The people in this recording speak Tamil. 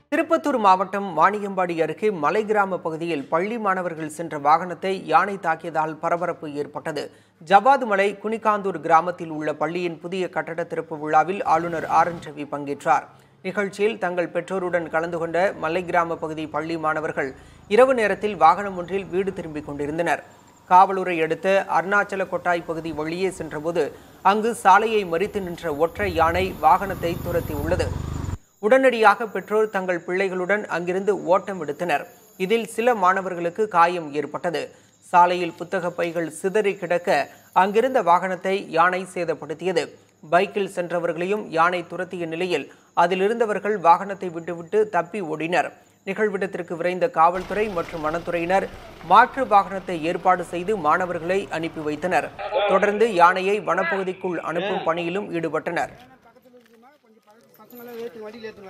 திருப்பத்தூர் மாவட்டம் வாணியம்பாடி அருகே மலை கிராம பகுதியில் பள்ளி மாணவர்கள் சென்ற வாகனத்தை யானை தாக்கியதால் பரபரப்பு ஏற்பட்டது ஜவாது மலை குனிகாந்தூர் கிராமத்தில் உள்ள பள்ளியின் புதிய கட்டட திறப்பு விழாவில் ஆளுநர் ஆர் என் ரவி பங்கேற்றார் நிகழ்ச்சியில் தங்கள் பெற்றோருடன் கலந்து கொண்ட மலை கிராம பகுதி பள்ளி மாணவர்கள் இரவு நேரத்தில் வாகனம் ஒன்றில் வீடு திரும்பிக் கொண்டிருந்தனர் காவலூரை அடுத்த அருணாச்சல கொட்டாய் பகுதி வழியே சென்றபோது அங்கு சாலையை மறித்து நின்ற ஒற்றை யானை வாகனத்தை துரத்தியுள்ளது உடனடியாக பெற்றோர் தங்கள் பிள்ளைகளுடன் அங்கிருந்து ஓட்டம் எடுத்தனர் இதில் சில மாணவர்களுக்கு காயம் ஏற்பட்டது சாலையில் புத்தக பைகள் சிதறி கிடக்க அங்கிருந்த வாகனத்தை யானை சேதப்படுத்தியது பைக்கில் சென்றவர்களையும் யானை துரத்திய நிலையில் அதிலிருந்தவர்கள் வாகனத்தை விட்டுவிட்டு தப்பி ஓடினர் நிகழ்விடத்திற்கு விரைந்த காவல்துறை மற்றும் வனத்துறையினர் மாற்று வாகனத்தை ஏற்பாடு செய்து மாணவர்களை அனுப்பி வைத்தனர் தொடர்ந்து யானையை வனப்பகுதிக்குள் அனுப்பும் பணியிலும் ஈடுபட்டனர் பசங்களாம் ஏற்றுங்க வண்டியில் ஏற்றுங்க